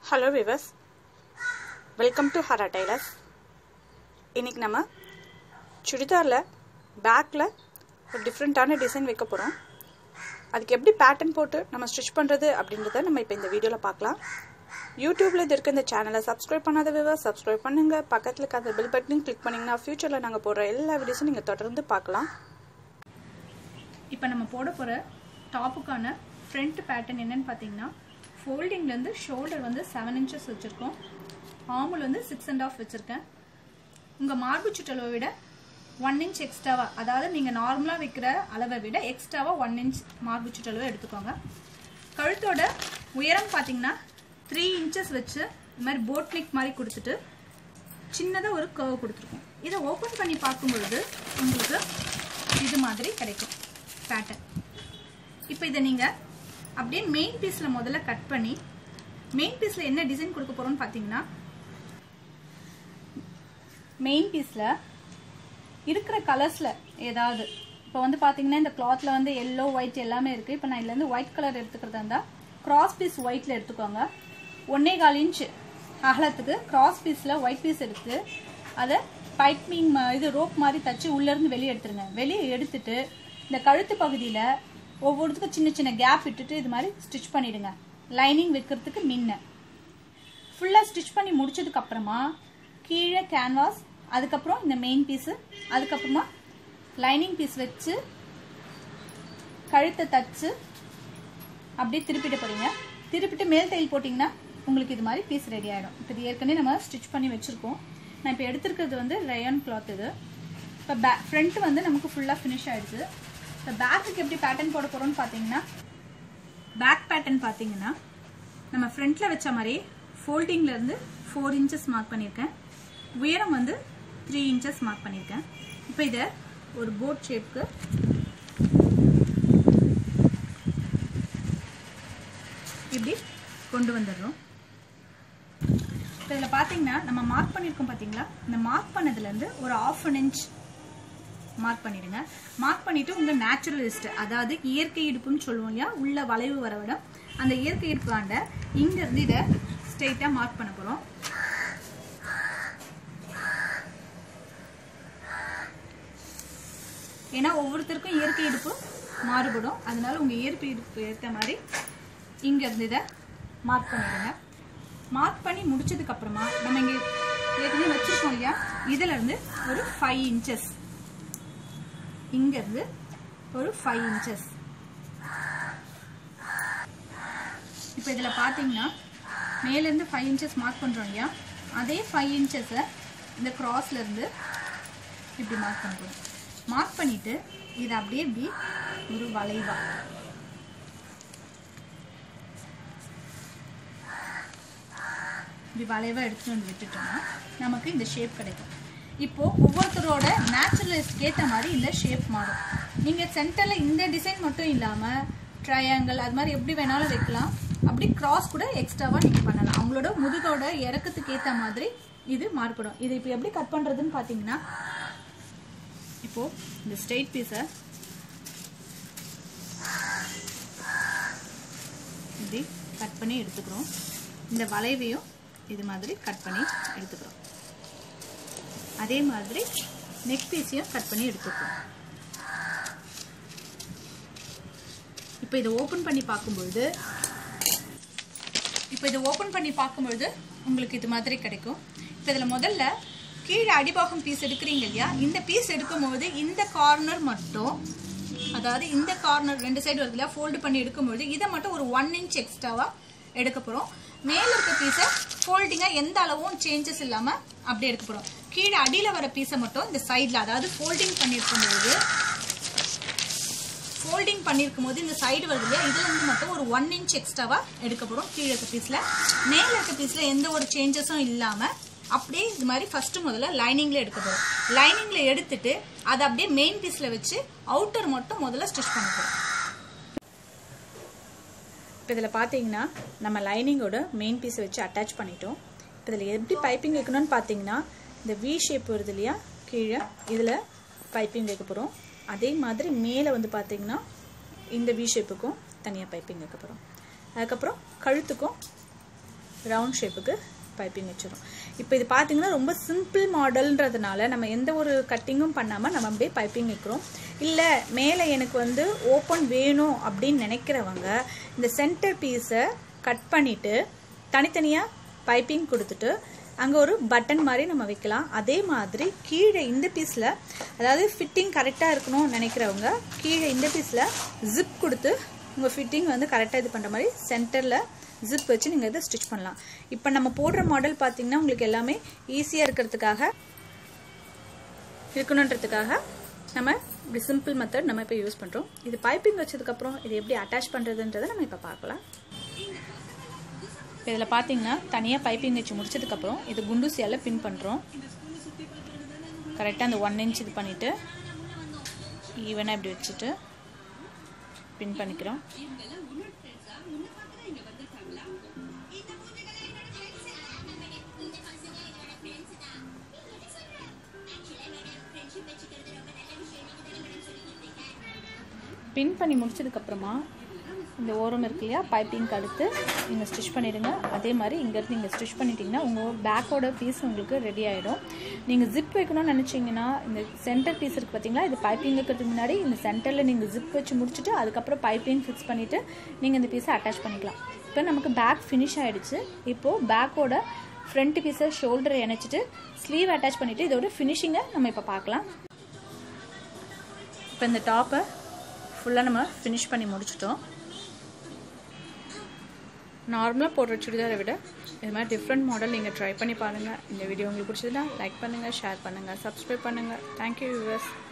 hello viewers welcome to Hara tailors இன்றைக்கி நம்ம சுடிதாரில் பேக்கில் ஒரு டிஃப்ரெண்ட்டான டிசைன் வைக்க போகிறோம் அதுக்கு எப்படி பேட்டர்ன் போட்டு நம்ம ஸ்டிச் பண்ணுறது அப்படின்றத நம்ம இப்போ இந்த வீடியோவில் பார்க்கலாம் யூடியூப்பில் இது இருக்க இந்த சேனலை சப்ஸ்கிரைப் பண்ணாத விவஸ் சப்ஸ்கிரைப் பண்ணுங்கள் பக்கத்தில் இருக்க அந்த பெல் பட்டனையும் கிளிக் பண்ணிங்கன்னா ஃப்யூச்சரில் நாங்கள் போடுற எல்லா வீடியோஸும் நீங்கள் தொடர்ந்து பார்க்கலாம் இப்போ நம்ம போட போகிற டாப்புக்கான ஃப்ரண்ட் பேட்டர்ன் என்னன்னு பார்த்தீங்கன்னா ஃபோல்டிங்லேருந்து ஷோல்டர் வந்து செவன் இன்ச்சஸ் வச்சுருக்கோம் ஆமுல் வந்து சிக்ஸ் அண்ட் ஆஃப் வச்சுருக்கேன் உங்கள் மார்பு சுற்றளவை விட ஒன் இன்ச் எக்ஸ்ட்ராவாக அதாவது நீங்கள் நார்மலாக வைக்கிற அளவை விட எக்ஸ்ட்ராவாக ஒன் இன்ச் மார்பு சுற்றளவு எடுத்துக்கோங்க கழுத்தோட உயரம் பார்த்தீங்கன்னா த்ரீ இன்ச்சஸ் வச்சு இந்த மாதிரி போட் நெக் மாதிரி கொடுத்துட்டு சின்னதாக ஒரு கர்வ் கொடுத்துருக்கோம் இதை ஓப்பன் பண்ணி பார்க்கும்பொழுது உங்களுக்கு இது மாதிரி கிடைக்கும் பேட்டர்ன் இப்போ இதை நீங்கள் அப்படியே மெயின் பீஸில் முதல்ல கட் பண்ணி மெயின் பீஸில் என்ன டிசைன் கொடுக்க போகிறோம்னு பார்த்தீங்கன்னா மெயின் பீஸில் இருக்கிற கலர்ஸில் ஏதாவது இப்போ வந்து பார்த்தீங்கன்னா இந்த கிளாத்தில் வந்து எல்லோ ஒயிட் எல்லாமே இருக்குது இப்போ நான் இதுலேருந்து ஒயிட் கலர் எடுத்துக்கிறதா இருந்தால் கிராஸ் பீஸ் ஒயிட்டில் எடுத்துக்கோங்க ஒன்னே கால் இன்ச் அகலத்துக்கு கிராஸ் பீஸில் ஒயிட் பீஸ் எடுத்து அதை பைப்பிங் இது ரோப் மாதிரி தச்சு உள்ளேருந்து வெளியே எடுத்துருங்க வெளியே எடுத்துட்டு இந்த கழுத்து பகுதியில் ஒவ்வொருத்துக்கும் சின்ன சின்ன கேப் விட்டுட்டு இது மாதிரி ஸ்டிச் பண்ணிடுங்க லைனிங் வைக்கிறதுக்கு முன்ன ஃபுல்லாக ஸ்டிச் பண்ணி முடிச்சதுக்கு அப்புறமா கீழே கேன்வாஸ் அதுக்கப்புறம் இந்த மெயின் பீஸு அதுக்கப்புறமா லைனிங் பீஸ் வச்சு கழுத்தை தச்சு அப்படியே திருப்பிட்டு போறீங்க திருப்பிட்டு மேல் தையல் போட்டிங்கன்னா உங்களுக்கு இது மாதிரி பீஸ் ரெடி ஆகிடும் இப்போ இது ஏற்கனவே நம்ம ஸ்டிச் பண்ணி வச்சுருக்கோம் நான் இப்போ எடுத்துருக்கிறது வந்து ரயான் கிளாத் இது இப்போ பே ஃப்ரண்ட் வந்து நமக்கு ஃபுல்லாக ஃபினிஷ் ஆகிடுச்சு இப்போ பேக்குக்கு எப்படி பேட்டர்ன் போட போகிறோம்னு பார்த்தீங்கன்னா பேக் பேட்டர்ன் பார்த்தீங்கன்னா நம்ம ஃப்ரண்ட்டில் வச்ச மாதிரி ஃபோல்டிங்லேருந்து ஃபோர் இன்ச்சஸ் மார்க் பண்ணியிருக்கேன் உயரம் வந்து த்ரீ இன்ச்சஸ் மார்க் பண்ணியிருக்கேன் இப்போ இதை ஒரு போட் ஷேப்க்கு இப்படி கொண்டு வந்துடுறோம் இப்போ இதில் பார்த்தீங்கன்னா நம்ம மார்க் பண்ணியிருக்கோம் பார்த்தீங்களா இந்த மார்க் பண்ணதுலேருந்து ஒரு ஆஃப் அன் இன்ச் மார்க் பண்ணிடுங்க மார்க் பண்ணிட்டு உங்க நேச்சுரலிஸ்ட் அதாவது இயற்கை இடுப்புன்னு சொல்லுவோம் இல்லையா உள்ள வளைவு வர விட அந்த இயற்கை இடுப்பு ஆண்ட இங்க இருந்து இதை ஸ்ட்ரெயிட்டா மார்க் பண்ண போறோம் ஏன்னா ஒவ்வொருத்தருக்கும் இயற்கை இடுப்பு மாறுபடும் அதனால உங்க இயற்கை இடுப்பு ஏற்ற மாதிரி இங்க இருந்து இதை மார்க் பண்ணிடுங்க மார்க் பண்ணி முடிச்சதுக்கு அப்புறமா நம்ம இங்க ஏற்கனவே வச்சிருக்கோம் இல்லையா இதுல இருந்து ஒரு ஃபைவ் இன்ச்சஸ் இங்கிருந்து ஒரு ஃபைவ் இன்ச்சஸ் இப்போ இதில் பார்த்தீங்கன்னா மேலேருந்து ஃபைவ் இன்ச்சஸ் மார்க் பண்ணுறோம் இல்லையா அதே ஃபைவ் இன்ச்சஸை இந்த இருந்து இப்படி மார்க் பண்ணுறோம் மார்க் பண்ணிவிட்டு இதை அப்படியே இப்படி ஒரு வளைவா இப்படி வளைவாக எடுத்துட்டு வந்து விட்டுட்டோம்னா நமக்கு இந்த ஷேப் கிடைக்கும் இப்போ ஒவ்வொருத்தரோட நேச்சுரலிஸ்ட்க்கு ஏற்ற மாதிரி இந்த ஷேப் மாறும் நீங்கள் சென்டரில் இந்த டிசைன் மட்டும் இல்லாமல் ட்ரையாங்கிள் அது மாதிரி எப்படி வேணாலும் வைக்கலாம் அப்படி கிராஸ் கூட எக்ஸ்ட்ராவாக நீங்கள் பண்ணலாம் அவங்களோட முதுகோட இறக்கத்துக்கு ஏற்ற மாதிரி இது மாறுபடும் இது இப்போ எப்படி கட் பண்ணுறதுன்னு பார்த்தீங்கன்னா இப்போது இந்த ஸ்ட்ரெயிட் பீஸை இப்படி கட் பண்ணி எடுத்துக்கிறோம் இந்த வளைவையும் இது மாதிரி கட் பண்ணி எடுத்துக்கிறோம் அதே மாதிரி நெக் பீஸையும் கட் பண்ணி எடுத்துக்கணும் இப்போ இதை ஓப்பன் பண்ணி பார்க்கும்பொழுது இப்போ இதை ஓப்பன் பண்ணி பார்க்கும்பொழுது உங்களுக்கு இது மாதிரி கிடைக்கும் இப்போ இதில் முதல்ல கீழே அடிபாகம் பீஸ் எடுக்கிறீங்க இல்லையா இந்த பீஸ் எடுக்கும்போது இந்த கார்னர் மட்டும் அதாவது இந்த கார்னர் ரெண்டு சைடு வருது இல்லையா ஃபோல்டு பண்ணி எடுக்கும்பொழுது இதை மட்டும் ஒரு ஒன் இன்ச் எக்ஸ்ட்ராவாக எடுக்க போகிறோம் மேலே இருக்க பீஸை ஃபோல்டிங்காக எந்த அளவும் சேஞ்சஸ் இல்லாமல் அப்படியே எடுக்க போகிறோம் கீழே அடியில் வர பீஸை மட்டும் இந்த சைடில் அதாவது ஃபோல்டிங் பண்ணியிருக்கும் போது ஃபோல்டிங் பண்ணியிருக்கும் போது இந்த சைடு வருது இல்லையா இதுல இருந்து மட்டும் ஒரு ஒன் இன்ச் எக்ஸ்ட்ராவாக எடுக்க போகிறோம் கீழே இருக்க பீஸில் மேலே இருக்க பீஸில் எந்த ஒரு சேஞ்சஸும் இல்லாமல் அப்படியே இது மாதிரி ஃபஸ்ட்டு முதல்ல லைனிங்கில் எடுக்க போகிறோம் லைனிங்கில் எடுத்துட்டு அதை அப்படியே மெயின் பீஸில் வச்சு அவுட்டர் மட்டும் முதல்ல ஸ்டிச் பண்ண போகிறோம் இப்போ இதில் பார்த்தீங்கன்னா நம்ம லைனிங்கோட மெயின் பீஸை வச்சு அட்டாச் பண்ணிட்டோம் இப்போ இதில் எப்படி பைப்பிங் வைக்கணும்னு பார்த்தீங்கன்னா இந்த வி ஷேப் வருது இல்லையா கீழே இதில் பைப்பிங் வைக்க போகிறோம் அதே மாதிரி மேலே வந்து பார்த்தீங்கன்னா இந்த வி ஷேப்புக்கும் தனியாக பைப்பிங் வைக்க போகிறோம் அதுக்கப்புறம் கழுத்துக்கும் ரவுண்ட் ஷேப்புக்கு பைப்பிங் வச்சிடும் இப்போ இது பார்த்தீங்கன்னா ரொம்ப சிம்பிள் மாடல்ன்றதுனால நம்ம எந்த ஒரு கட்டிங்கும் பண்ணாமல் நம்ம அப்படியே பைப்பிங் வைக்கிறோம் இல்லை மேலே எனக்கு வந்து ஓப்பன் வேணும் அப்படின்னு நினைக்கிறவங்க இந்த சென்டர் பீஸை கட் பண்ணிவிட்டு தனித்தனியாக பைப்பிங் கொடுத்துட்டு அங்கே ஒரு பட்டன் மாதிரி நம்ம வைக்கலாம் அதே மாதிரி கீழே இந்த பீஸில் அதாவது ஃபிட்டிங் கரெக்டாக இருக்கணும்னு நினைக்கிறவங்க கீழே இந்த பீஸில் ஜிப் கொடுத்து உங்கள் ஃபிட்டிங் வந்து கரெக்டாக இது பண்ணுற மாதிரி சென்டரில் ஜிப் வச்சு நீங்கள் இதை ஸ்டிச் பண்ணலாம் இப்போ நம்ம போடுற மாடல் பார்த்தீங்கன்னா உங்களுக்கு எல்லாமே ஈஸியாக இருக்கிறதுக்காக இருக்கணுன்றதுக்காக நம்ம இப்படி சிம்பிள் மெத்தட் நம்ம இப்போ யூஸ் பண்ணுறோம் இது பைப்பிங் வச்சதுக்கப்புறம் இது எப்படி அட்டாச் பண்ணுறதுன்றதை நம்ம இப்போ பார்க்கலாம் இதில் பார்த்தீங்கன்னா தனியாக பைப்பிங் வச்சு முடிச்சதுக்கப்புறம் இது குண்டூசியால் பின் பண்ணுறோம் கரெக்டாக அந்த ஒன் இன்ச் இது பண்ணிவிட்டு ஈவனாக இப்படி வச்சுட்டு பின் பண்ணிக்கிறோம் பின் பண்ணி முடிச்சதுக்கப்புறமா இந்த ஓரம் இருக்கு இல்லையா பைப்பிங்க்கு அடுத்து நீங்கள் ஸ்டிச் பண்ணிடுங்க அதே மாதிரி இங்கேருந்து நீங்கள் ஸ்டிச் பண்ணிட்டீங்கன்னா உங்கள் பேக்கோட பீஸ் உங்களுக்கு ரெடி ஆகிடும் நீங்கள் ஜிப் வைக்கணும்னு நினச்சிங்கன்னா இந்த சென்டர் பீஸ் இருக்குது பார்த்தீங்களா இது பைப்பிங் வைக்கிறதுக்கு முன்னாடி இந்த சென்டரில் நீங்கள் ஜிப் வச்சு முடிச்சுட்டு அதுக்கப்புறம் பைப்பிங் ஃபிக்ஸ் பண்ணிவிட்டு நீங்கள் இந்த பீஸை அட்டாச் பண்ணிக்கலாம் இப்போ நமக்கு பேக் ஃபினிஷ் ஆகிடுச்சு இப்போது பேக்கோட ஃப்ரண்ட் பீஸை ஷோல்டரை இணைச்சிட்டு ஸ்லீவ் அட்டாச் பண்ணிவிட்டு இதோட ஃபினிஷிங்கை நம்ம இப்போ பார்க்கலாம் இப்போ இந்த டாப்பை ஃபுல்லாக நம்ம ஃபினிஷ் பண்ணி முடிச்சிட்டோம் நார்மலாக போடுற சுடிதாரை விட இது மாதிரி டிஃப்ரெண்ட் மாடல் நீங்கள் ட்ரை பண்ணி பாருங்கள் இந்த வீடியோ உங்களுக்கு பிடிச்சதுன்னா லைக் பண்ணுங்கள் ஷேர் பண்ணுங்கள் சப்ஸ்கிரைப் பண்ணுங்கள் தேங்க்யூ யூவர்ஸ்